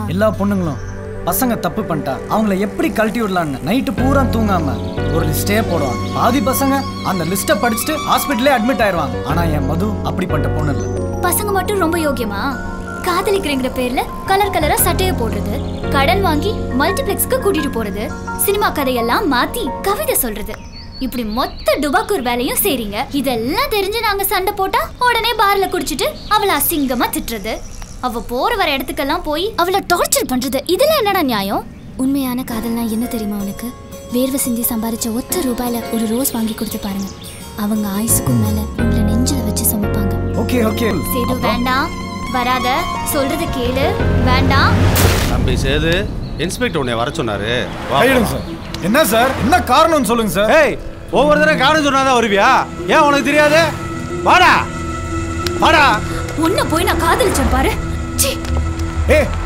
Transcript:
எல்லா பொண்ணுங்களும் பசங்க தப்பு பண்ணிட்டா அவங்கள எப்படி கழட்டி விடலான்னு நைட்டு பூரா தூங்காம ஒரு லிஸ்டே போடுவாங்க பாதி பசங்க அந்த லிஸ்ட்டை படிச்சுட்டு ஹாஸ்பிட்டலே அட்மிட் ஆயிருவாங்க ஆனா என் மது அப்படிப்பட்ட பொண்ணு இல்லை பசங்க மட்டும் ரொம்ப யோக்கியமா காதலிக்கிறங்கிற பேர்ல கலர் கலரா சட்டைய போடுறது கடன் வாங்கி மல்டிப்ளெக்ஸ்க்கு கூட்டிட்டு போறது சினிமா கதையெல்லாம் மாத்தி கவிதை சொல்றது இப்படி மொத்த டுபாக்கூர் வேலையும் செய்றீங்க இதெல்லாம் தெரிஞ்சு நாங்க சண்டை போட்டா உடனே பார்ல குடிச்சிட்டு அவளை அசிங்கமா திட்டுறது அவ போற வர இடத்துக்கெல்லாம் போய் அவளை டார்ச்சர் பண்றது இதெல்லாம் என்னடா நியாயம் உண்மையான காதல்னா என்ன தெரியுமா உனக்கு வேர்வை சிந்தி சம்பாரிச்ச ஒத்த ரூபாயில ஒரு ரோஸ் வாங்கி கொடுத்து பாருங்க அவங்க ஆயுசுக்கும் மேல உங்களை நெஞ்சில வச்சு சுமப்பாங்க ஓகே ஓகே சேது வேண்டாம் வராத சொல்றது கேளு வேண்டாம் தம்பி சேது இன்ஸ்பெக்டர் உன்னை வர சொன்னாரு வா, கையிடுங்க வா. சார் என்ன சார் என்ன காரணம்னு சொல்லுங்க சார் ஏய் ஒவ்வொரு தடவை காரணம் சொன்னாதான் வருவியா ஏன் உனக்கு தெரியாது வாடா வாடா உன்னை போய் நான் காதலிச்சேன் பாரு சீ ஏய்